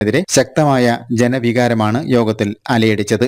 എതിരെ ശക്തമായ ജനവികാരമാണ് യോഗത്തിൽ അലയടിച്ചത്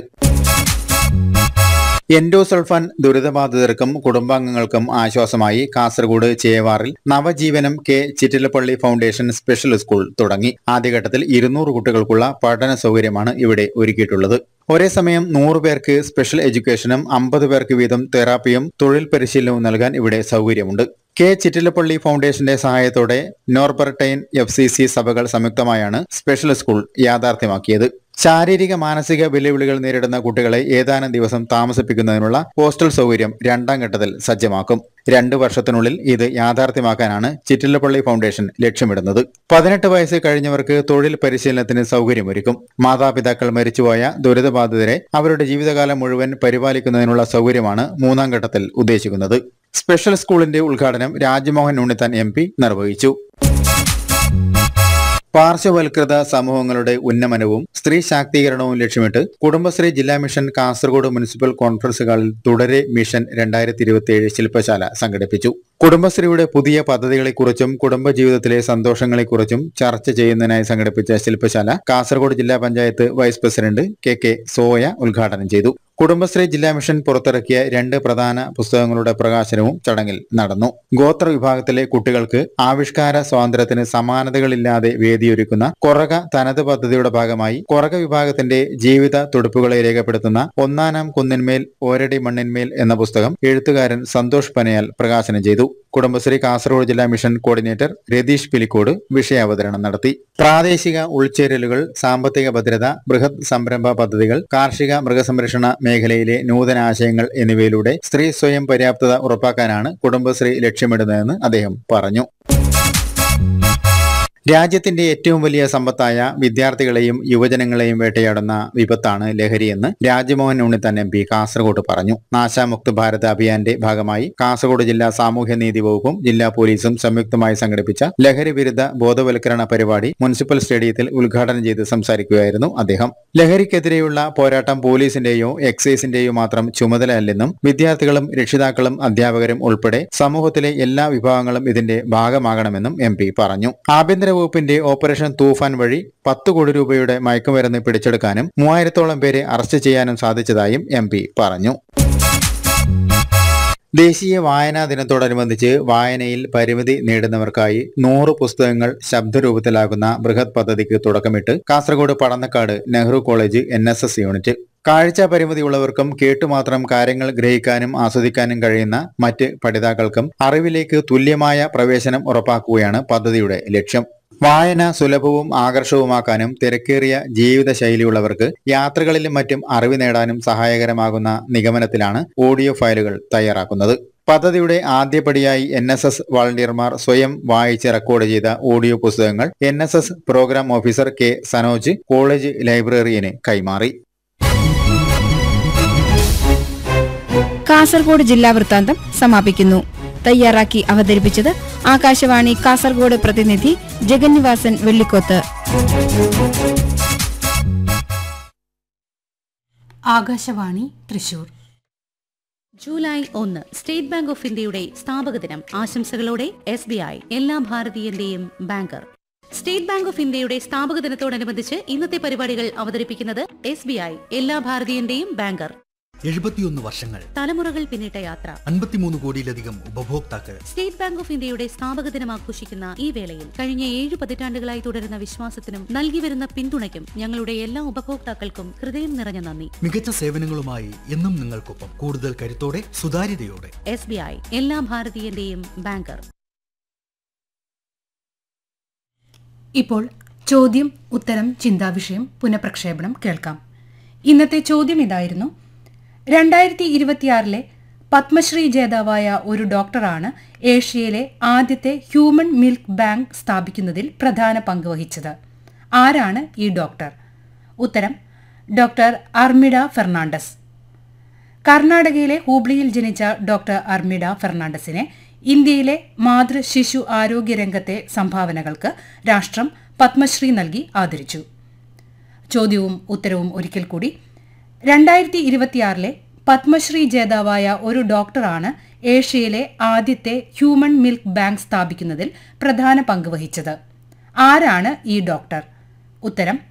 എൻഡോസൾഫാൻ ദുരിതബാധിതർക്കും കുടുംബാംഗങ്ങൾക്കും ആശ്വാസമായി കാസർഗോഡ് ചേവാറിൽ Navajeevanam K Chittilappilly foundation special school തുടങ്ങി ആദ്യഘട്ടത്തിൽ ഇരുന്നൂറ് കുട്ടികൾക്കുള്ള പഠന സൗകര്യമാണ് ഇവിടെ ഒരുക്കിയിട്ടുള്ളത് ഒരേ സമയം നൂറ് പേർക്ക് സ്പെഷ്യൽ എഡ്യൂക്കേഷനും അമ്പത് പേർക്ക് വീതം തെറാപ്പിയും തൊഴിൽ പരിശീലനവും നൽകാൻ ഇവിടെ സൗകര്യമുണ്ട് കെ ചിറ്റിലപ്പള്ളി ഫൗണ്ടേഷന്റെ സഹായത്തോടെ നോർബർട്ടൈൻ എഫ് സി സി സഭകൾ സംയുക്തമായാണ് സ്പെഷ്യൽ സ്കൂൾ യാഥാർത്ഥ്യമാക്കിയത് ശാരീരിക മാനസിക വെല്ലുവിളികൾ നേരിടുന്ന കുട്ടികളെ ഏതാനും ദിവസം താമസിപ്പിക്കുന്നതിനുള്ള ഹോസ്റ്റൽ സൗകര്യം രണ്ടാം ഘട്ടത്തിൽ സജ്ജമാക്കും രണ്ടു വർഷത്തിനുള്ളിൽ ഇത് യാഥാർത്ഥ്യമാക്കാനാണ് ചിറ്റിലപ്പള്ളി ഫൗണ്ടേഷൻ ലക്ഷ്യമിടുന്നത് പതിനെട്ട് വയസ്സ് കഴിഞ്ഞവർക്ക് തൊഴിൽ പരിശീലനത്തിന് സൗകര്യമൊരുക്കും മാതാപിതാക്കൾ മരിച്ചുപോയ ദുരിതബാധിതരെ അവരുടെ ജീവിതകാലം മുഴുവൻ പരിപാലിക്കുന്നതിനുള്ള സൗകര്യമാണ് മൂന്നാം ഘട്ടത്തിൽ ഉദ്ദേശിക്കുന്നത് സ്പെഷ്യൽ സ്കൂളിന്റെ ഉദ്ഘാടനം രാജ്മോഹൻ ഉണ്ണിത്താൻ എം പി നിർവഹിച്ചു പാർശ്വവൽകൃത സമൂഹങ്ങളുടെ ഉന്നമനവും സ്ത്രീ ശാക്തീകരണവും ലക്ഷ്യമിട്ട് കുടുംബശ്രീ ജില്ലാ മിഷൻ കാസർഗോഡ് മുനിസിപ്പൽ കോൺഫറൻസ് ഹാളിൽ തുടരെ മിഷൻ രണ്ടായിരത്തി ഇരുപത്തിയേഴ് ശില്പശാല സംഘടിപ്പിച്ചു കുടുംബശ്രീയുടെ പുതിയ പദ്ധതികളെക്കുറിച്ചും കുടുംബജീവിതത്തിലെ സന്തോഷങ്ങളെക്കുറിച്ചും ചർച്ച ചെയ്യുന്നതിനായി സംഘടിപ്പിച്ച ശില്പശാല കാസർഗോഡ് ജില്ലാ panchayat vice president K K Soya ഉദ്ഘാടനം ചെയ്തു കുടുംബശ്രീ ജില്ലാ മിഷൻ പുറത്തിറക്കിയ രണ്ട് പ്രധാന പുസ്തകങ്ങളുടെ പ്രകാശനവും ചടങ്ങിൽ നടന്നു ഗോത്ര വിഭാഗത്തിലെ കുട്ടികൾക്ക് ആവിഷ്കാര സ്വാതന്ത്ര്യത്തിന് സമാനതകളില്ലാതെ വേദിയൊരുക്കുന്ന കൊറക തനത് പദ്ധതിയുടെ ഭാഗമായി കൊറക വിഭാഗത്തിന്റെ ജീവിത തുടിപ്പുകളെ രേഖപ്പെടുത്തുന്ന ഒന്നാനാം കുന്നിന്മേൽ ഓരടി മണ്ണിന്മേൽ എന്ന പുസ്തകം എഴുത്തുകാരൻ സന്തോഷ് പനയാൽ പ്രകാശനം ചെയ്തു കുടുംബശ്രീ കാസർഗോഡ് ജില്ലാ മിഷൻ കോർഡിനേറ്റർ രതീഷ് പിലിക്കോട് വിഷയാവതരണം നടത്തി പ്രാദേശിക ഉൾച്ചേരലുകൾ സാമ്പത്തിക ഭദ്രത ബൃഹത് സംരംഭ പദ്ധതികൾ കാർഷിക മൃഗസംരക്ഷണ മേഖലയിലെ നൂതന ആശയങ്ങൾ എന്നിവയിലൂടെ സ്ത്രീ സ്വയം പര്യാപ്തത ഉറപ്പാക്കാനാണ് കുടുംബശ്രീ ലക്ഷ്യമിടുന്നതെന്ന് അദ്ദേഹം പറഞ്ഞു രാജ്യത്തിന്റെ ഏറ്റവും വലിയ സമ്പത്തായ വിദ്യാർത്ഥികളെയും യുവജനങ്ങളെയും വേട്ടയാടുന്ന വിപത്താണ് ലഹരിയെന്ന് രാജ്മോഹൻ ഉണ്ണിത്താൻ എം പി കാസർഗോഡ് പറഞ്ഞു നാശാമുക്ത് ഭാരത് അഭിയാന്റെ ഭാഗമായി കാസർഗോഡ് ജില്ലാ സാമൂഹ്യനീതി വകുപ്പും ജില്ലാ പോലീസും സംയുക്തമായി സംഘടിപ്പിച്ച ലഹരി വിരുദ്ധ ബോധവൽക്കരണ പരിപാടി മുനിസിപ്പൽ സ്റ്റേഡിയത്തിൽ ഉദ്ഘാടനം ചെയ്ത് സംസാരിക്കുകയായിരുന്നു അദ്ദേഹം ലഹരിക്കെതിരെയുള്ള പോരാട്ടം പോലീസിന്റെയോ എക്സൈസിന്റെയോ മാത്രം ചുമതലയല്ലെന്നും വിദ്യാർത്ഥികളും രക്ഷിതാക്കളും അധ്യാപകരും ഉൾപ്പെടെ സമൂഹത്തിലെ എല്ലാ വിഭാഗങ്ങളും ഇതിന്റെ ഭാഗമാകണമെന്നും എം പി പറഞ്ഞു ആഭ്യന്തര വകുപ്പിന്റെ ഓപ്പറേഷൻ തൂഫാൻ വഴി പത്ത് കോടി രൂപയുടെ മയക്കുമരുന്ന് പിടിച്ചെടുക്കാനും മൂവായിരത്തോളം പേരെ അറസ്റ്റ് ചെയ്യാനും സാധിച്ചതായും എം പി പറഞ്ഞു ദേശീയ വായനാ ദിനത്തോടനുബന്ധിച്ച് വായനയിൽ പരിമിതി നേടുന്നവർക്കായി നൂറ് പുസ്തകങ്ങൾ ശബ്ദരൂപത്തിലാകുന്ന ബൃഹത് പദ്ധതിക്ക് തുടക്കമിട്ട് Kasargod Padannakkad Nehru college N unit കാഴ്ച പരിമിതിയുള്ളവർക്കും കേട്ടുമാത്രം കാര്യങ്ങൾ ഗ്രഹിക്കാനും ആസ്വദിക്കാനും കഴിയുന്ന മറ്റ് പഠിതാക്കൾക്കും അറിവിലേക്ക് തുല്യമായ പ്രവേശനം ഉറപ്പാക്കുകയാണ് പദ്ധതിയുടെ ലക്ഷ്യം വായന സുലഭവും ആകർഷകവുമാക്കാനും തിരക്കേറിയ ജീവിതശൈലിയുള്ളവർക്ക് യാത്രകളിലും മറ്റും അറിവ് നേടാനും സഹായകരമാകുന്ന നിഗമനത്തിലാണ് ഓഡിയോ ഫയലുകൾ തയ്യാറാക്കുന്നത് പദ്ധതിയുടെ ആദ്യപടിയായി എൻ എസ് എസ് വളണ്ടിയർമാർ സ്വയം വായിച്ച് റെക്കോർഡ് ചെയ്ത ഓഡിയോ പുസ്തകങ്ങൾ N S S programme officer K Sanoj college ലൈബ്രറിയന് കൈമാറി കാസർഗോഡ് ജില്ലാ വൃത്താന്തം സമാപിക്കുന്നു തയ്യാറാക്കി അവതരിപ്പിച്ചത് ആകാശവാണി കാസർഗോഡ് പ്രതിനിധി ജഗന്നിവാസൻ വെള്ളിക്കോത്ത് ആകാശവാണി തൃശൂർ ജൂലൈ ഒന്ന് സ്റ്റേറ്റ് ബാങ്ക് ഓഫ് ഇന്ത്യയുടെ സ്ഥാപക ദിനം ആശംസകളോടെ എസ് ബി ഐ എല്ലാ ഭാരതീയന്റെയും ബാങ്കർ സ്റ്റേറ്റ് ബാങ്ക് ഓഫ് ഇന്ത്യയുടെ സ്ഥാപക ദിനത്തോടനുബന്ധിച്ച് ഇന്നത്തെ പരിപാടികൾ അവതരിപ്പിക്കുന്നത് എസ് ബി ഐ എല്ലാ ഭാരതീയന്റെയും ബാങ്കർ എഴുപത്തിയൊന്ന് വർഷങ്ങൾ തലമുറകൾ പിന്നിട്ട യാത്ര അൻപത്തിമൂന്ന് കോടിയിലധികം ഉപഭോക്താക്കൾ സ്റ്റേറ്റ് ബാങ്ക് ഓഫ് ഇന്ത്യയുടെ സ്ഥാപക ദിനം ആഘോഷിക്കുന്ന ഈ വേളയിൽ കഴിഞ്ഞ ഏഴ് പതിറ്റാണ്ടുകളായി തുടരുന്ന വിശ്വാസത്തിനും നൽകി വരുന്ന പിന്തുണയ്ക്കും ഞങ്ങളുടെ എല്ലാ ഉപഭോക്താക്കൾക്കും ഹൃദയം നിറഞ്ഞ നന്ദി മികച്ച സേവനങ്ങളുമായി എന്നും നിങ്ങൾക്കൊപ്പം കൂടുതൽ കരുത്തോടെ സുതാര്യതയോടെ എസ് ബി ഐ എല്ലാ ഭാരതീയന്റെയും ബാങ്കർ ഇപ്പോൾ ചോദ്യം ഉത്തരം ചിന്താവിഷയം പുനഃപ്രക്ഷേപണം കേൾക്കാം ഇന്നത്തെ ചോദ്യം ഇതായിരുന്നു രണ്ടായിരത്തി ഇരുപത്തിയാറിലെ പത്മശ്രീ ജേതാവായ ഒരു ഡോക്ടറാണ് ഏഷ്യയിലെ ആദ്യത്തെ ഹ്യൂമൻ മിൽക്ക് ബാങ്ക് സ്ഥാപിക്കുന്നതിൽ പ്രധാന പങ്ക് വഹിച്ചത് ആരാണ് ഈ ഡോക്ടർ ഉത്തരം ഡോക്ടർ അർമിഡ ഫെർണാണ്ടസ് കർണാടകയിലെ ഹൂബ്ലിയിൽ ജനിച്ച ഡോക്ടർ അർമിഡ ഫെർണാണ്ടസിനെ ഇന്ത്യയിലെ മാതൃ ശിശു ആരോഗ്യ രംഗത്തെ സംഭാവനകൾക്ക് രാഷ്ട്രം പത്മശ്രീ നൽകി ആദരിച്ചു ചോദ്യവും ഉത്തരവും ഒരിക്കൽ കൂടി രണ്ടായിരത്തി ഇരുപത്തിയാറിലെ പത്മശ്രീ ജേതാവായ ഒരു ഡോക്ടറാണ് ഏഷ്യയിലെ ആദ്യത്തെ ഹ്യൂമൻ മിൽക്ക് ബാങ്ക് സ്ഥാപിക്കുന്നതിൽ പ്രധാന പങ്ക് വഹിച്ചത് ആരാണ് ഈ ഡോക്ടർ ഉത്തരം